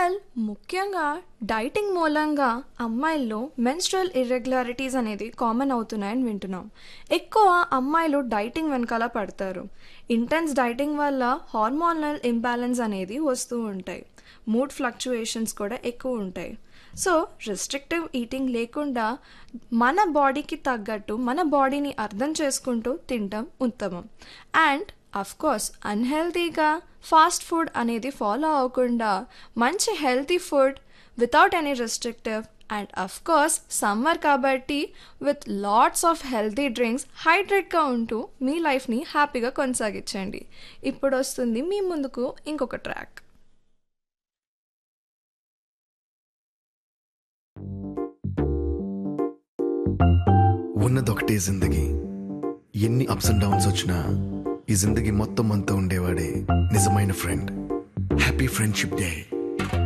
well ముఖ్యంగా dieting మూలంగా అమ్మాయిల్లో మెన్స్ట్రల్ ఇర్రెగ్యులారిటీస్ అనేది కామన్ అవుతున్నాయని వింటున్నాం ఎక్కువ అమ్మాయిలు డైటింగ్ వెనకాల పడతారు ఇంటెన్స్ డైటింగ్ వల్ల హార్మోనల్ ఇంబ్యాలెన్స్ అనేది వస్తూ ఉంటాయి మూడ్ ఫ్లక్చుయేషన్స్ కూడా ఎక్కువ ఉంటాయి సో రెస్ట్రిక్టివ్ ఈటింగ్ లేకుండా మన బాడీకి తగ్గట్టు మన బాడీని అర్థం చేసుకుంటూ తినటం ఉత్తమం అండ్ అఫ్ కోర్స్ అన్హెల్తీగా ఫాస్ట్ ఫుడ్ అనేది ఫాలో అవ్వకుండా మంచి healthy food without any restrictive and of course summer కాబట్టి with lots of healthy drinks హైడ్రేట్గా ఉంటూ మీ లైఫ్ని హ్యాపీగా కొనసాగించండి ఇప్పుడు వస్తుంది మీ ముందుకు ఇంకొక ట్రాక్ ఉన్నదొకటే జిందగీ ఎన్ని అప్స్ అండ్ డౌన్స్ వచ్చినా ఈ జిందగీ మొత్తం అంతా ఉండేవాడే నిజమైన ఫ్రెండ్ హ్యాపీ ఫ్రెండ్షిప్ డే